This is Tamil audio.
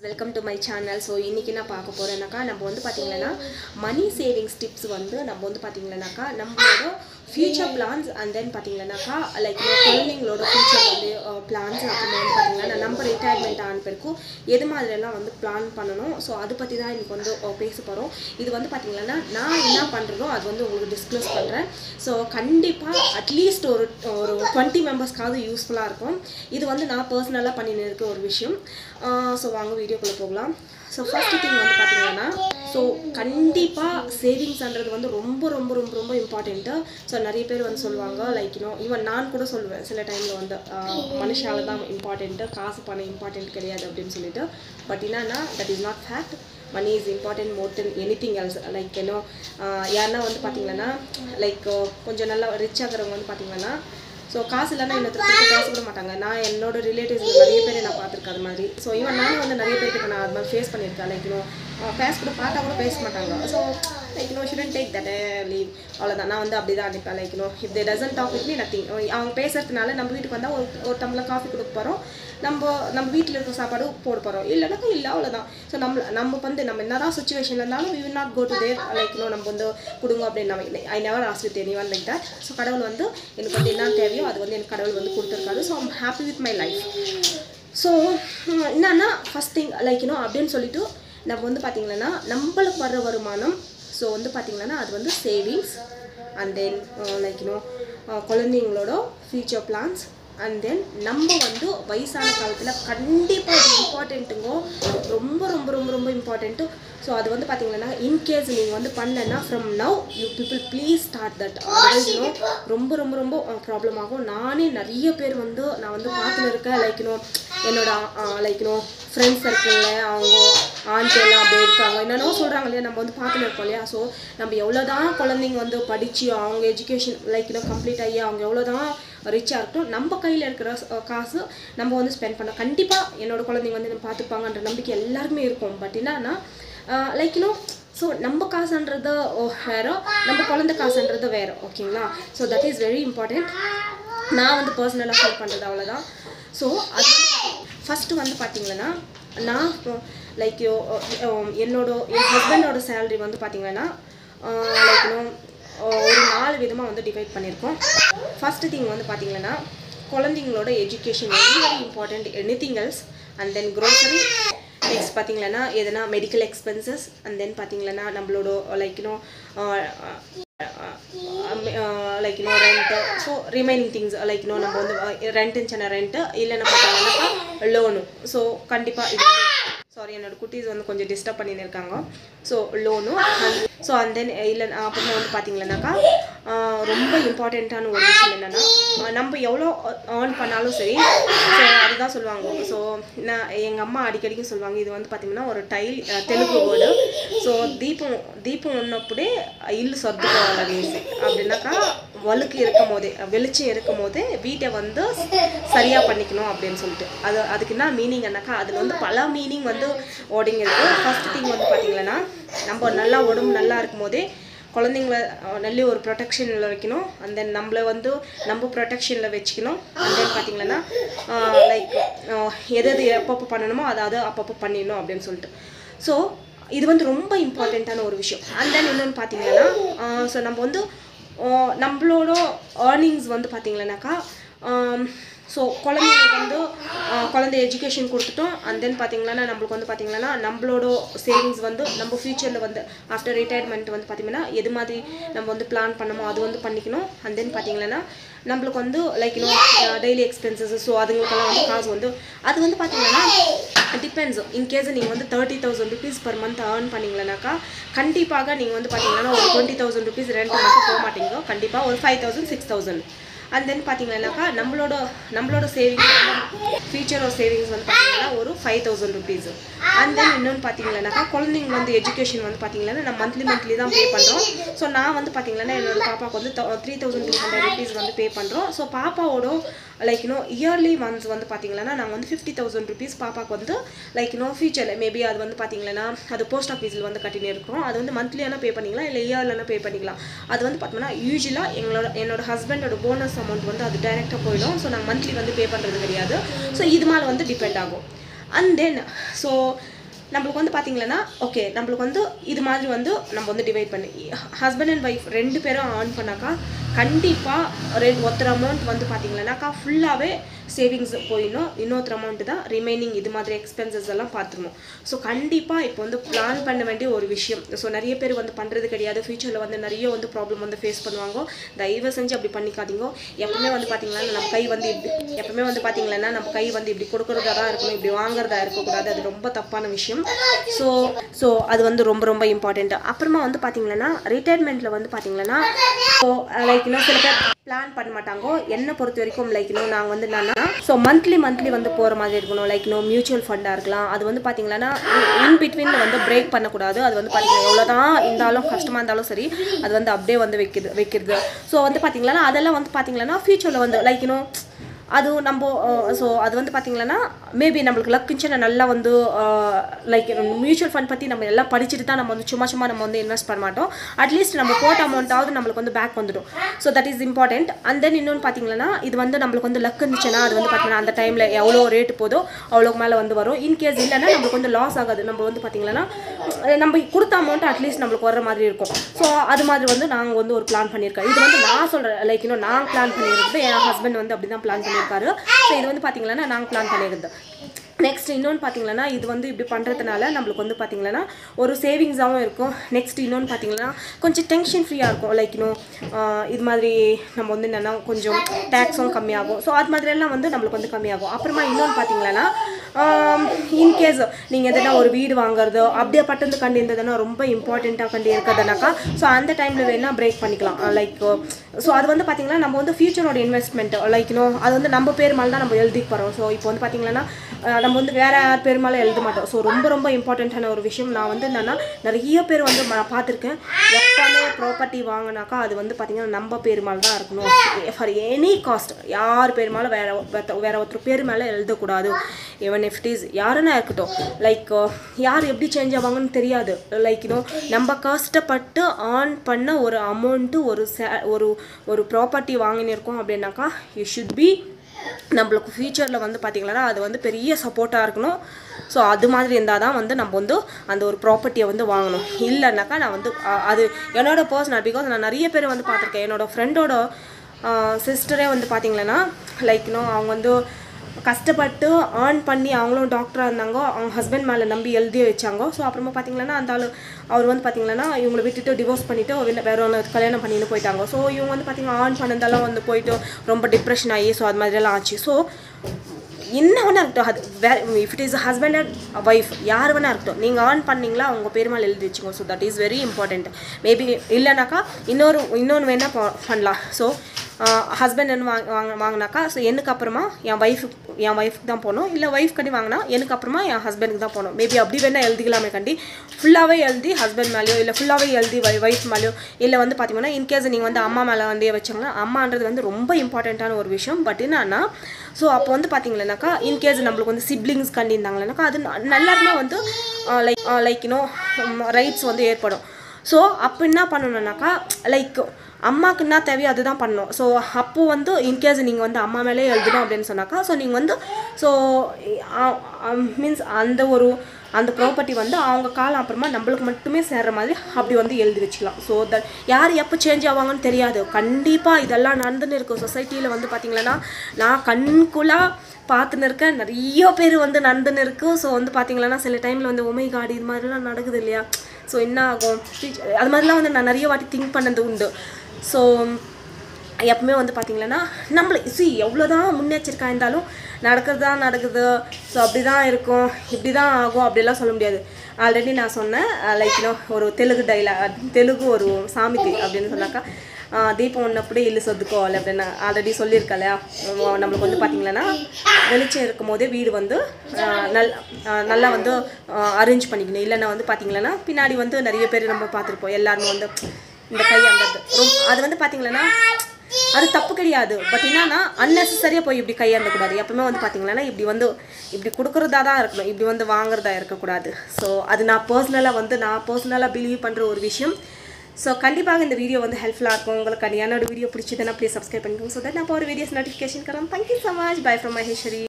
welcome to my channel so இன்றைக்கி நான் பார்க்க போகிறேன்னாக்கா நம்ம வந்து பார்த்திங்கன்னா மணி சேவிங்ஸ் டிப்ஸ் வந்து நம்ம வந்து பார்த்திங்கன்னாக்கா நம்மளோட ஃப்யூச்சர் பிளான்ஸ் அண்ட் தென் பார்த்திங்கன்னாக்கா லைக் குழந்தைங்களோட ஃப்யூச்சர் வந்து பிளான்ஸ் அப்புறமா வந்து பார்த்திங்கன்னா நம்ம ரிட்டையர்மெண்ட் ஆன பிறக்கும் எது மாதிரியெல்லாம் வந்து பிளான் பண்ணணும் ஸோ அதை பற்றி தான் இன்றைக்கி வந்து அஹ், பேச போகிறோம் இது வந்து பார்த்திங்கன்னா நான் என்ன பண்ணுறதோ அது வந்து உங்களுக்கு டிஸ்க்ளோஸ் பண்ணுறேன் ஸோ கண்டிப்பாக அட்லீஸ்ட் ஒரு ஒரு டுவெண்ட்டி மெம்பர்ஸ்க்காவது யூஸ்ஃபுல்லாக இருக்கும் இது வந்து நான் பர்சனலாக பண்ணின்னு இருக்க ஒரு விஷயம் ஸோ வாங்க வீடியோக்குள்ளே போகலாம் ஸோ ஃபர்ஸ்ட் திங் வந்து பார்த்தீங்கன்னா ஸோ கண்டிப்பாக சேவிங்ஸ்ன்றது வந்து ரொம்ப ரொம்ப ரொம்ப ரொம்ப இம்பார்ட்டண்ட்டு ஸோ நிறைய பேர் வந்து சொல்லுவாங்க லைக் யூனோ ஈவன் நான் கூட சொல்லுவேன் சில டைமில் வந்து ஆஹ், மனுஷால தான் இம்பார்ட்டண்ட்டு காசு பணம் இம்பார்ட்டண்ட் கிடையாது அப்படின்னு சொல்லிட்டு பட் என்னன்னா that is not fact money is important more then any thing else like ஏன்னோ யாருன்னா வந்து பார்த்தீங்கன்னா லைக் கொஞ்சம் நல்லா ரிச் ஆகிறவங்க வந்து பார்த்தீங்கன்னா ஸோ காசு இல்லைன்னா இன்னொருத்தருக்கு காசு கூட மாட்டாங்க நான் என்னோட ரிலேட்டிவ்ஸ் நிறைய பேர் நான் பார்த்துருக்கேன் அது மாதிரி ஸோ ஈவன் நானும் வந்து நிறைய பேர்கிட்ட நான் அது மாதிரி ஃபேஸ் பண்ணியிருக்கேன் லைக் இன்னும் பேச கூட பார்த்தா கூட பேச மாட்டாங்க so like no shouldn't take that leave அவ்வளோதான் நான் வந்து அப்படி தான் அனுப்பேன் like no if they doesn't talk with me nothing அவங்க பேசுறதுனால நம்ம வீட்டுக்கு வந்தால் ஒரு ஒரு டம்ளர் காஃபி கொடுக்க போகிறோம் நம்ம நம்ம வீட்டில் இருக்க சாப்பாடு போட போகிறோம் இல்லைனாக்கா இல்லை அவ்வளோதான் ஸோ நம்ம நம்ம வந்து நம்ம என்னதான் சுச்சுவேஷனில் இருந்தாலும் we will not go to there like no நம்ம வந்து கொடுங்க அப்படின்னு நம்ம I never ask with any one like that so கடவுள் வந்து எனக்கு வந்து என்ன தேவையோ அது வந்து எனக்கு கடவுள் வந்து கொடுத்துருக்காரு so I'm happy with my life so என்னன்னா ஃபஸ்ட் திங் லைக் யூனோ அப்படின்னு சொல்லிட்டு நம்ம வந்து பார்த்திங்கன்னா நம்மளுக்கு வர்ற வருமானம் ஸோ வந்து பார்த்திங்கன்னா அது வந்து savings and then like you know குழந்தைங்களோட ஃப்யூச்சர் பிளான்ஸ் அண்ட் தென் நம்ம வந்து வயசான காலத்தில் கண்டிப்பாக இது இம்பார்ட்டண்ட்டுங்க ரொம்ப ரொம்ப ரொம்ப ரொம்ப இம்பார்ட்டண்ட்டு ஸோ அது வந்து பார்த்தீங்கன்னா இன்கேஸ் நீங்கள் வந்து பண்ணலன்னா from now you people please start that otherwise you know ரொம்ப ரொம்ப ரொம்ப ப்ராப்ளம் ஆகும் நானே நிறைய பேர் வந்து நான் வந்து பார்த்துன்னு இருக்கேன் லைக் யூனோ என்னோட லைக் யூனோ ஃப்ரெண்ட்ஸ் சர்க்கிளில் அவங்க ஆண்டி எல்லாம் அப்படியே இருக்காங்க என்னென்னோ சொல்கிறாங்க இல்லையா நம்ம வந்து பார்த்துன்னு இருக்கோம் இல்லையா ஸோ நம்ம எவ்வளோ தான் குழந்தைங்க வந்து படித்து அவங்க எஜுகேஷன் லைக் இன்னும் கம்ப்ளீட் ஆகி அவங்க எவ்வளோ தான் ரிச்சாக இருக்கட்டும் நம்ம கையில் இருக்கிற அஹ், காசு நம்ம வந்து ஸ்பெண்ட் பண்ணோம் கண்டிப்பாக என்னோட குழந்தைங்க வந்து நம்ம பார்த்துப்பாங்கன்ற நம்பிக்கை எல்லாருக்குமே இருக்கும் பட் என்னன்னா லைக் இன்னும் ஸோ நம்ம காசுன்றது வேற நம்ம குழந்தை காசுன்றது வேற ஓகேங்களா so that is very important நான் வந்து பர்சனலாக ஃபீல் பண்ணுறது அவ்வளோதான் ஸோ அது ஃபஸ்ட்டு வந்து பார்த்தீங்கன்னா நான் லைக் என்னோட என் ஹஸ்பண்டோட சேலரி வந்து பார்த்தீங்கன்னா லைக் இன்னும் ஒரு நாலு விதமாக வந்து டிவைட் பண்ணியிருக்கோம் ஃபஸ்ட்டு திங் வந்து பார்த்தீங்கன்னா குழந்தைங்களோட education very very important any thing else and then grocery next பார்த்தீங்கன்னா எதனா மெடிக்கல் எக்ஸ்பென்சஸ் அண்ட் தென் பார்த்தீங்கன்னா நம்மளோட லைக் இன்னும் லைக் இன்னும் rent so remaining things like இன்னும் நம்ம வந்து ரெண்ட்டுன்னு சொன்ன ரெண்ட்டு இல்லைன்னா பார்த்தீங்கன்னாக்கா லோனு ஸோ கண்டிப்பாக இது சாரி என்னோட குட்டீஸ் வந்து கொஞ்சம் டிஸ்டர்ப் பண்ணின்னு இருக்காங்க ஸோ லோனும் ஸோ அண்ட் தென் இல்லை அப்புறமா வந்து பார்த்தீங்கன்னாக்கா ஆஹ் ரொம்ப இம்பார்ட்டண்ட்டான ஒரு விஷயம் என்னென்னா நம்ம எவ்வளோ ஏர்ன் பண்ணாலும் சரி ஸோ அதுதான் சொல்லுவாங்க ஸோ நான் எங்கள் அம்மா அடிக்கடிக்கு சொல்லுவாங்க இது வந்து பார்த்தீங்கன்னா ஒரு டைல் தெலுங்கு வேர்டு ஸோ தீபம் தீபம் ఉన్నప్పుడే ఇల్లు సర్దుకోవాలనేసి அப்படின்னாக்கா வழுக்கு இருக்கும் போதே வெளிச்சம் இருக்கும் போதே வீட்டை வந்து சரியாக பண்ணிக்கணும் அப்படின்னு சொல்லிட்டு அது அதுக்கு என்ன மீனிங் என்னக்கா அதில் வந்து பல மீனிங் வந்து ஓடிங்க இருக்கு ஃபர்ஸ்ட் திங் வந்து பார்த்தீங்கன்னா நம்ம நல்லா உடம்பு நல்லா இருக்கும் போதே குழந்தைங்கள அஹ், நல்ல ஒரு ப்ரொடெக்ஷனில் வைக்கணும் அண்ட் தென் நம்மளை வந்து நம்ம ப்ரொடெக்ஷனில் வச்சுக்கணும் அண்ட் தென் பார்த்தீங்கன்னா லைக் எது எது எப்பப்போ பண்ணணுமோ அதாவது அப்பப்போ பண்ணிடணும் அப்படின்னு சொல்லிட்டு ஸோ இது வந்து ரொம்ப இம்பார்ட்டண்ட்டான ஒரு விஷயம் அண்ட் தென் இன்னொன்று பார்த்தீங்கன்னா ஸோ நம்ம வந்து ஆஹ், நம்மளோட ஏர்னிங்ஸ் வந்து பார்த்தீங்கன்னாக்கா ஸோ குழந்தைங்களுக்கு வந்து ஆஹ், குழந்தை எஜுகேஷன் கொடுத்துட்டோம் அண்ட் தென் பார்த்தீங்கன்னா நம்மளுக்கு வந்து பார்த்தீங்கன்னா நம்மளோட சேவிங்ஸ் வந்து நம்ம ஃப்யூச்சரில் வந்து ஆஃப்டர் ரிட்டையர்மெண்ட் வந்து பார்த்தீங்கன்னா எது மாதிரி நம்ம வந்து பிளான் பண்ணமோ அது வந்து பண்ணிக்கணும் அண்ட் தென் பார்த்தீங்கன்னா நம்மளுக்கு வந்து லைக் இன்னும் டெய்லி எக்ஸ்பென்சஸ் ஸோ அதுங்களுக்கெல்லாம் வந்து காசு வந்து அது வந்து பார்த்தீங்கன்னா டிபெண்ட்ஸ் இன்கேஸ் நீங்கள் வந்து thirty thousand rupees per month earn பண்ணீங்கன்னாக்கா கண்டிப்பாக நீங்கள் வந்து பார்த்தீங்கன்னா ஒரு டுவெண்ட்டி தௌசண்ட் ருபீஸ் ரெண்ட் மட்டும் போக மாட்டீங்க கண்டிப்பாக ஒரு five thousand six thousand and then பார்த்தீங்கன்னாக்கா நம்மளோட நம்மளோட சேவிங்ஸ் ஃபியூச்சரோட சேவிங்ஸ் வந்து பார்த்தீங்கன்னா ஒரு five thousand rupees and then இன்னொன்று பார்த்தீங்கன்னாக்கா குழந்தைங்க வந்து எஜுகேஷன் வந்து பார்த்தீங்கன்னா நம்ம மந்த்லி மந்த்லி தான் பே பண்ணுறோம் ஸோ நான் வந்து பார்த்தீங்கன்னா என்னோட பாப்பாவுக்கு வந்து three thousand two hundred rupees வந்து பே பண்ணுறோம் ஸோ பாப்பாவோட லைக் இன்னும் இயர்லி ஒன்ஸ் வந்து பார்த்தீங்கன்னா நாங்கள் வந்து ஃபிஃப்டி தௌசண்ட் ருபீஸ் பாப்பாவுக்கு வந்து லைக் இன்னும் ஃபியூச்சரில் மேபி அது வந்து பார்த்தீங்கன்னா அது போஸ்ட் ஆஃபீஸில் வந்து கட்டினே இருக்கிறோம் அது வந்து மந்த்லியான பே பண்ணிக்கலாம் இல்லை இயர்லனா பே பண்ணிக்கலாம் அது வந்து பார்த்தோம்னா யூஸ்வலாக எங்களோட என்னோட ஹஸ்பண்டோட போனஸ் அமௌண்ட் வந்து அது டைரெக்டாக போயிடும் ஸோ நாங்கள் மந்த்லி வந்து பே பண்ணுறது கிடையாது ஸோ இது மேலே வந்து டிபெண்ட் ஆகும் அண்ட் தென் ஸோ நம்மளுக்கு வந்து பார்த்தீங்கன்னா ஓகே நம்மளுக்கு வந்து இது மாதிரி வந்து நம்ம வந்து டிவைட் பண்ணி ஹஸ்பண்ட் அண்ட் ஒய்ஃப் ரெண்டு பேரும் ஆன் பண்ணாக்கா கண்டிப்பாக ரெண்டு ஒருத்தர் அமௌண்ட் வந்து பார்த்தீங்கன்னாக்கா ஃபுல்லாகவே சேவிங்ஸ் போயிடும் இன்னொருத்தர் அமௌண்ட் தான் ரிமைனிங் இது மாதிரி எக்ஸ்பென்சஸ் எல்லாம் பார்த்துருணும் ஸோ கண்டிப்பாக இப்போ வந்து பிளான் பண்ண வேண்டிய ஒரு விஷயம் ஸோ நிறைய பேர் வந்து பண்ணுறது கிடையாது ஃபியூச்சரில் வந்து நிறைய வந்து ப்ராப்ளம் வந்து ஃபேஸ் பண்ணுவாங்க தயவு செஞ்சு அப்படி பண்ணிக்காதீங்க எப்பவுமே வந்து பார்த்தீங்கன்னா நம்ம கை வந்து இப்படி எப்பவுமே வந்து பார்த்தீங்கன்னா நம்ம கை வந்து இப்படி கொடுக்குறதா தான் இருக்கணும் இப்படி வாங்குறதா இருக்கக்கூடாது அது ரொம்ப தப்பான விஷயம் ஸோ ஸோ அது வந்து ரொம்ப ரொம்ப இம்பார்ட்டண்ட் அப்புறமா வந்து பார்த்தீங்கன்னா ரிட்டையர்மெண்ட்டில் வந்து பார்த்தீங்கன்னா ஸோ லைக் இன்னும் சில பேர் பிளான் பண்ண மாட்டாங்க என்னை பொறுத்த வரைக்கும் லைக் இன்னும் நாங்கள் வந்து என்னன்னா ஸோ மந்த்லி மந்த்லி வந்து போகிற மாதிரி இருக்கணும் லைக் இன்னும் மியூச்சுவல் ஃபண்டாக இருக்கலாம் அது வந்து பார்த்தீங்கன்னா இன் பிட்வீனில் வந்து பிரேக் பண்ணக்கூடாது அது வந்து பார்த்தீங்கன்னா எவ்வளோதான் இருந்தாலும் கஷ்டமாக இருந்தாலும் சரி அது வந்து அப்படியே வந்து வைக்கிறது வைக்கிறது ஸோ வந்து பார்த்தீங்கன்னா அதெல்லாம் வந்து பார்த்தீங்கன்னா ஃபியூச்சரில் வந்து லைக் இன்னும் அது நம்ம ஸோ அது வந்து பார்த்தீங்கன்னா மேபி நம்மளுக்கு லக் இருந்துச்சுன்னா நல்லா வந்து லைக் மியூச்சுவல் ஃபண்ட் பற்றி நம்ம எல்லாம் படிச்சுட்டு தான் நம்ம வந்து சும்மா சும்மா நம்ம வந்து இன்வெஸ்ட் பண்ண மாட்டோம் அட்லீஸ்ட் நம்ம போட்ட அமௌண்ட்டாவது நம்மளுக்கு வந்து பேக் வந்துடும் so that is important and then இன்னொன்று பார்த்தீங்கன்னா இது வந்து நம்மளுக்கு வந்து லக் இருந்துச்சுன்னா அது வந்து பார்த்தீங்கன்னா அந்த டைமில் எவ்வளோ ரேட்டு போதோ அவ்வளோக்கு மேலே வந்து வரும் இன்கேஸ் இல்லைன்னா நம்மளுக்கு வந்து லாஸ் ஆகாது நம்ம வந்து பார்த்தீங்கன்னா நம்ம கொடுத்த அமௌண்ட் அட்லீஸ்ட் நம்மளுக்கு வர மாதிரி இருக்கும் ஸோ அது மாதிரி வந்து நாங்கள் வந்து ஒரு பிளான் பண்ணியிருக்கோம் இது வந்து நான் சொல்கிறேன் லைக் இன்னும் நான் பிளான் பண்ணியிருக்கிறது என் ஹஸ்பண்ட் வந்து அப்படி தான் பிளான் பண்ணியிருக்காரு ஸோ இது வந்து பார்த்தீங்கன்னா நாங்கள் பிளான் பண்ணியிருந்தோம் நெக்ஸ்ட் இன்னொன்று பார்த்தீங்கன்னா இது வந்து இப்படி பண்ணுறதுனால நம்மளுக்கு வந்து பார்த்தீங்கன்னா ஒரு சேவிங்ஸாகவும் இருக்கும் நெக்ஸ்ட் இன்னொன்று பார்த்தீங்கன்னா கொஞ்சம் டென்ஷன் ஃப்ரீயாக இருக்கும் லைக் இன்னும் இது மாதிரி நம்ம வந்து என்னென்னா கொஞ்சம் டேக்ஸும் கம்மியாகும் ஸோ அது மாதிரியெல்லாம் வந்து நம்மளுக்கு வந்து கம்மியாகும் அப்புறமா இன்னொன்று பார்த்தீங்கன்னா இன்கேஸ் நீங்கள் எதனா ஒரு வீடு வாங்குறதோ அப்படியே பட்டது கண்டு இருந்ததுன்னா ரொம்ப இம்பார்ட்டண்ட்டாக கண்டு இருக்கிறதுனாக்கா ஸோ அந்த டைமில் வேணால் பிரேக் பண்ணிக்கலாம் லைக் ஸோ அது வந்து பார்த்தீங்கன்னா நம்ம வந்து ஃபியூச்சரோட இன்வெஸ்ட்மெண்ட் லைக் இன்னும் அது வந்து நம்ம பேர் மேலே தான் நம்ம எழுதி போகிறோம் ஸோ இப்போ வந்து பார்த்தீங்கன்னா அஹ் நம்ம வந்து வேற யார் பேர் மேலே எழுத மாட்டோம் ஸோ ரொம்ப ரொம்ப இம்பார்ட்டண்ட்டான ஒரு விஷயம் நான் வந்து என்னன்னா நிறைய பேர் வந்து நான் பார்த்துருக்கேன் எப்பவுமே ப்ராப்பர்ட்டி வாங்கினாக்கா அது வந்து பார்த்தீங்கன்னா நம்ம பேர் மேலே தான் இருக்கணும் ஃபார் எனி காஸ்ட் யார் பேர் மேலே வேற ஒருத்த- வேற ஒருத்தர் பேர் மேலே எழுதக்கூடாது ஈவன் இஃப் இஸ் யாருன்னா இருக்கட்டும் லைக் யார் எப்படி சேஞ்ச் ஆவாங்கன்னு தெரியாது லைக் இன்னும் நம்ம கஷ்டப்பட்டு ஆன் பண்ண ஒரு அமௌண்ட்டு ஒரு sa- ஒரு ஒரு ப்ராப்பர்ட்டி வாங்கினிருக்கோம் அப்படின்னாக்கா யூ ஷுட் பி நம்மளுக்கு ஃப்யூச்சரில் வந்து பார்த்திங்கன்னா அது வந்து பெரிய சப்போர்ட்டாக இருக்கணும் ஸோ அது மாதிரி இருந்தால் தான் வந்து நம்ம வந்து அந்த ஒரு ப்ராப்பர்ட்டியை வந்து வாங்கணும் இல்லைனாக்கா நான் வந்து அ- அது என்னோட பர்சனல் பிகாஸ் நான் நிறைய பேர் வந்து பார்த்துருக்கேன் என்னோட ஃப்ரெண்டோட சிஸ்டரே வந்து பார்த்தீங்கன்னா லைக் இன்னும் அவங்க வந்து கஷ்டப்பட்டு ஏர்ன் பண்ணி அவங்களும் டாக்டராக இருந்தாங்க அவங்க ஹஸ்பண்ட் மேலே நம்பி எழுதி வச்சாங்க ஸோ அப்புறமா பார்த்தீங்கன்னா அந்த ஆளு அவர் வந்து பார்த்தீங்கன்னா இவங்களை விட்டுட்டு டிவோர்ஸ் பண்ணிவிட்டு வெளில வேற ஒன்று கல்யாணம் பண்ணின்னு போயிட்டாங்க ஸோ இவங்க வந்து பார்த்தீங்கன்னா ஏர்ன் பண்ணதெல்லாம் வந்து போயிட்டு ரொம்ப டிப்ரெஷன் ஆகி ஸோ அது மாதிரியெல்லாம் ஆச்சு ஸோ என்ன வேணா இருக்கட்டும் அது வேற if it is husband and wife யார் வேணா இருக்கட்டும் நீங்கள் ஆன் பண்ணீங்களா அவங்க பேர் மேலே எழுதி வச்சுக்கோ so that is very important maybe இல்லைனாக்கா இன்னொரு இன்னொன்று வேணால் பண்ணலாம் ஸோ ஹஸ்பண்ட் வாங்க வாங்க வாங்கினாக்கா ஸோ எனக்கு அப்புறமா என் ஒய்ஃபுக்கு என் ஒய்ஃப்க்கு தான் போகணும் இல்லை ஒய்ஃப் கண்டி வாங்கினா எனக்கு அப்புறமா என் ஹஸ்பண்டுக்கு தான் போகணும் மேபி அப்படி வேணால் எழுதிக்கலாமே கண்டி ஃபுல்லாகவே எழுதி ஹஸ்பண்ட் மேலேயோ இல்லை ஃபுல்லாகவே எழுதி வை ஒய்ஃப் மேலேயோ இல்லை வந்து பார்த்தீங்கன்னா இன்கேஸ் நீங்கள் வந்து அம்மா மேலே வந்து வச்சாங்கன்னா அம்மான்றது வந்து ரொம்ப இம்பார்ட்டண்ட்டான ஒரு விஷயம் பட் என்னன்னா ஸோ அப்போ வந்து பார்த்தீங்கன்னாக்கா இன்கேஸ் நம்மளுக்கு வந்து சிப்ளிங்ஸ் கண்டிருந்தாங்கன்னாக்கா அது ந- எல்லாருமே வந்து லைக் லைக் இன்னும் ரைட்ஸ் வந்து ஏற்படும் ஸோ அப்போ என்ன பண்ணணும்னாக்கா லைக் அம்மாவுக்கு என்ன தேவையோ அதுதான் பண்ணணும் ஸோ அப்போது வந்து இன்கேஸ் நீங்கள் வந்து அம்மா மேலே எழுதணும் அப்படின்னு சொன்னாக்கா ஸோ நீங்கள் வந்து ஸோ மீன்ஸ் அந்த ஒரு அந்த ப்ராப்பர்ட்டி வந்து அவங்க காலம் அப்புறமா நம்மளுக்கு மட்டுமே சேர்ற மாதிரி அப்படி வந்து எழுதி வச்சுக்கலாம் ஸோ தட் யார் எப்போ சேஞ்ச் ஆவாங்கன்னு தெரியாது கண்டிப்பாக இதெல்லாம் நடந்துன்னு இருக்கும் சொசைட்டியில் வந்து பார்த்தீங்கன்னா நான் கண்குள்ளாக பார்த்துன்னு இருக்கேன் நிறைய பேர் வந்து நடந்துன்னு இருக்கு ஸோ வந்து பார்த்தீங்கன்னா சில டைமில் வந்து ஒமை காடு இது மாதிரிலாம் நடக்குது இல்லையா ஸோ என்ன ஆகும் அது மாதிரிலாம் வந்து நான் நிறைய வாட்டி திங்க் பண்ணது உண்டு ஸோ எப்பவுமே வந்து பார்த்தீங்கன்னா நம்மள சி எவ்வளோதான் முன்னெச்சரிக்கா இருந்தாலும் நடக்கிறது தான் நடக்குது ஸோ அப்படி தான் இருக்கும் இப்படி தான் ஆகும் அப்படிலாம் சொல்ல முடியாது ஆல்ரெடி நான் சொன்னேன் லைக் இன்னும் ஒரு தெலுங்கு டைலா தெலுங்கு ஒரு சாமித்தி அப்படின்னு சொன்னாக்கா ஆ, தீபம் ஒன்றப்படி இல்லை சொத்துக்கோல் அப்படின்னு ஆல்ரெடி சொல்லியிருக்கல நம்மளுக்கு வந்து பார்த்தீங்கன்னா வெளிச்சம் இருக்கும் போதே வீடு வந்து ஆ, நல் ஆ, நல்லா வந்து அரேஞ்ச் பண்ணிக்கணும் இல்லைன்னா வந்து பார்த்தீங்கன்னா பின்னாடி வந்து நிறைய பேர் நம்ம பார்த்துருப்போம் எல்லாருமே வந்து இந்த கை அந்த ரொம்ப அது வந்து பார்த்தீங்கன்னா அது தப்பு கிடையாது பட் என்னன்னா அன்னெசரியாக போய் இப்படி கையாண்டக்கூடாது எப்பவுமே வந்து பார்த்தீங்கன்னா இப்படி வந்து இப்படி கொடுக்குறதா தான் இருக்கணும் இப்படி வந்து வாங்குறதா இருக்கக்கூடாது ஸோ அது நான் பர்சனலாக வந்து நான் பர்சனலாக பிலீவ் பண்ணுற ஒரு விஷயம் ஸோ கண்டிப்பாக இந்த வீடியோ வந்து ஹெல்ப்ஃபுல்லாக இருக்கும் உங்களுக்கு என்னோட வீடியோ பிடிச்சதுன்னா ப்ளீஸ் சப்ஸ்கிரைப் பண்ணிக்கோங்க ஸோ தட் நான் இப்போ ஒரு வீடியோஸ் நோட்டிஃபிகேஷன் கரம் thank you so much bye from Maheswari